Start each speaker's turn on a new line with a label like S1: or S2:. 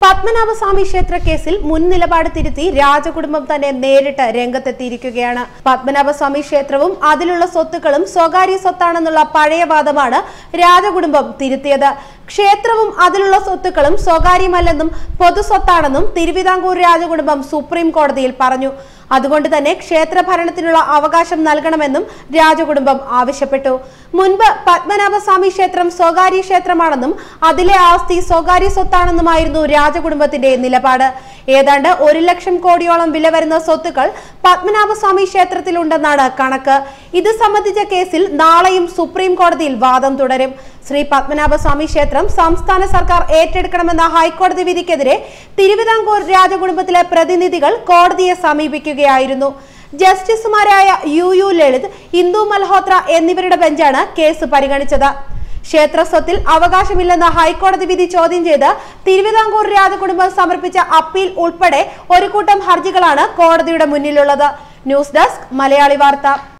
S1: പത്മനാഭസ്വാമി ക്ഷേത്ര കേസിൽ മുൻ നിലപാട് തിരുത്തി രാജകുടുംബം തന്നെ നേരിട്ട് രംഗത്തെത്തിയിരിക്കുകയാണ് പത്മനാഭസ്വാമി ക്ഷേത്രവും അതിലുള്ള സ്വത്തുക്കളും സ്വകാര്യ സ്വത്താണെന്നുള്ള പഴയ വാദമാണ് രാജകുടുംബം തിരുത്തിയത് ക്ഷേത്രവും അതിലുള്ള സ്വത്തുക്കളും സ്വകാര്യമല്ലെന്നും പൊതു സ്വത്താണെന്നും തിരുവിതാംകൂർ രാജകുടുംബം സുപ്രീം കോടതിയിൽ പറഞ്ഞു അതുകൊണ്ട് തന്നെ ക്ഷേത്ര ഭരണത്തിനുള്ള അവകാശം നൽകണമെന്നും രാജകുടുംബം ആവശ്യപ്പെട്ടു മുൻപ് പത്മനാഭസ്വാമി ക്ഷേത്രം സ്വകാര്യ ക്ഷേത്രമാണെന്നും അതിലെ ആസ്തി സ്വകാര്യ സ്വത്താണെന്നുമായിരുന്നു രാജകുടുംബത്തിന്റെ നിലപാട് ഏതാണ്ട് ഒരു ലക്ഷം കോടിയോളം വില വരുന്ന സ്വത്തുക്കൾ പത്മനാഭസ്വാമി ക്ഷേത്രത്തിലുണ്ടെന്നാണ് കണക്ക് ഇത് സംബന്ധിച്ച കേസിൽ നാളെയും സുപ്രീം കോടതിയിൽ വാദം തുടരും ശ്രീ പത്മനാഭസ്വാമി ക്ഷേത്രം സംസ്ഥാന സർക്കാർ ഏറ്റെടുക്കണമെന്ന ഹൈക്കോടതി വിധിക്കെതിരെ തിരുവിതാംകൂർ രാജകുടുംബത്തിലെ പ്രതിനിധികൾ കോടതിയെ സമീപിക്കുകയായിരുന്നു ജസ്റ്റിസുമാരായ യു യു ലളിത് ഇന്ദു മൽഹോത്ര എന്നിവരുടെ ബെഞ്ചാണ് കേസ് പരിഗണിച്ചത് ക്ഷേത്ര സ്വത്തിൽ അവകാശമില്ലെന്ന ഹൈക്കോടതി വിധി ചോദ്യം ചെയ്ത് തിരുവിതാംകൂർ രാജകുടുംബം സമർപ്പിച്ച അപ്പീൽ ഉൾപ്പെടെ ഒരു കൂട്ടം ഹർജികളാണ് കോടതിയുടെ മുന്നിലുള്ളത് ന്യൂസ് ഡെസ്ക് മലയാളി വാർത്ത